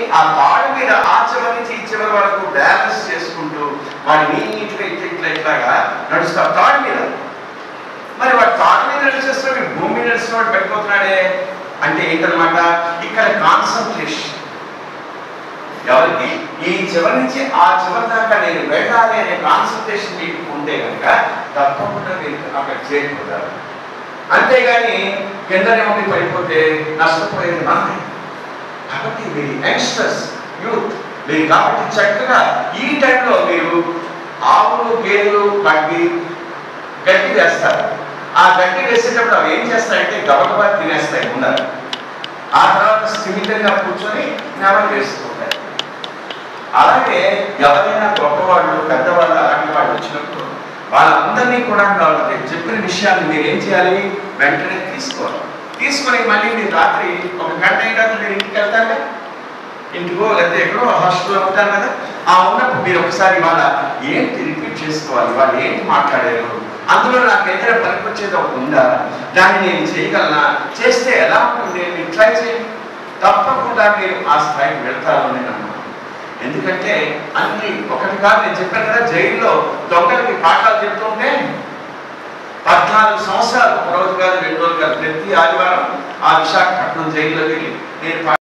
ఆ తాడు మీద ఆ చివరి నుంచి ఈ చివరి వరకు బ్యాలెన్స్ చేసుకుంటూ వాడు నీట్గా ఇట్లా ఇట్లా ఇట్లాగా నడుస్తారు తాడు మీద మరి వాడు తాడు మీద నడిచేస్తున్నాడు భూమి మీద నడిచినవాడు పడిపోతున్నాడే అంటే ఏంటనమాట ఇక్కడ కాన్సన్ట్రేషన్ ఎవరికి ఈ చివరి నుంచి ఆ చివరి దాకా నేను వెళ్ళాలి అనే కాన్సన్ట్రేషన్ మీకు ఉంటే కనుక తప్పకుండా మీరు అక్కడ చేరిపోతారు అంతేగాని కిందనే ఉండి పడిపోతే నష్టపోయేది మనమే కాబట్టి మీరు యంగ్స్టర్స్ యూత్ మీరు కాబట్టి చక్కగా ఈ టైంలో మీరు ఆవులు గేదెలు కట్టి గడ్డి వేస్తారు ఆ గడ్డి వేసేటప్పుడు అవి ఏం చేస్తాయంటే గబగబా తినేస్తాయి ముందర ఆ తర్వాత స్థిమితంగా కూర్చొని నెమలు వేసుకుంటాయి అలాగే ఎవరైనా గొప్పవాళ్ళు పెద్దవాళ్ళు అలాంటి వాళ్ళు వచ్చినప్పుడు వాళ్ళందరినీ కూడా వాళ్ళకి చెప్పిన విషయాన్ని మీరు ఏం చేయాలి వెంటనే తీసుకోవాలి తీసుకొని మళ్ళీ మీరు రాత్రి ఒక గంట అయినాక మీరు ఇంటికి వెళ్తారు కదా ఇంటికో లేకపోతే ఎక్కడో హాస్టల్లో ఉంటారు కదా ఆ ఉన్నప్పుడు మీరు ఒకసారి వాళ్ళ ఏంటి రిపీట్ చేసుకోవాలి వాళ్ళు ఏంటి మాట్లాడారు అందులో నాకు ఏదైనా పనికొచ్చేది ఒకటి ఉందా దాన్ని నేను చేయగలనా చేస్తే ఎలా ఉంటుంది మీరు ట్రై చేయండి తప్పకుండా మీరు ఆ స్థాయికి వెళ్తారని నేను నమ్ముతున్నాను. ఎందుకంటే అన్ని ఒకటి కాదు నేను చెప్పాను కదా జైల్లో దొంగలకి పాఠాలు చెప్తుంటే పద్నాలుగు సంవత్సరాలు ఒక రోజు కాదు రెండు రోజులు కాదు ప్రతి ఆదివారం ఆ విశాఖపట్నం జైల్లోకి వెళ్ళి నేను పాఠాలు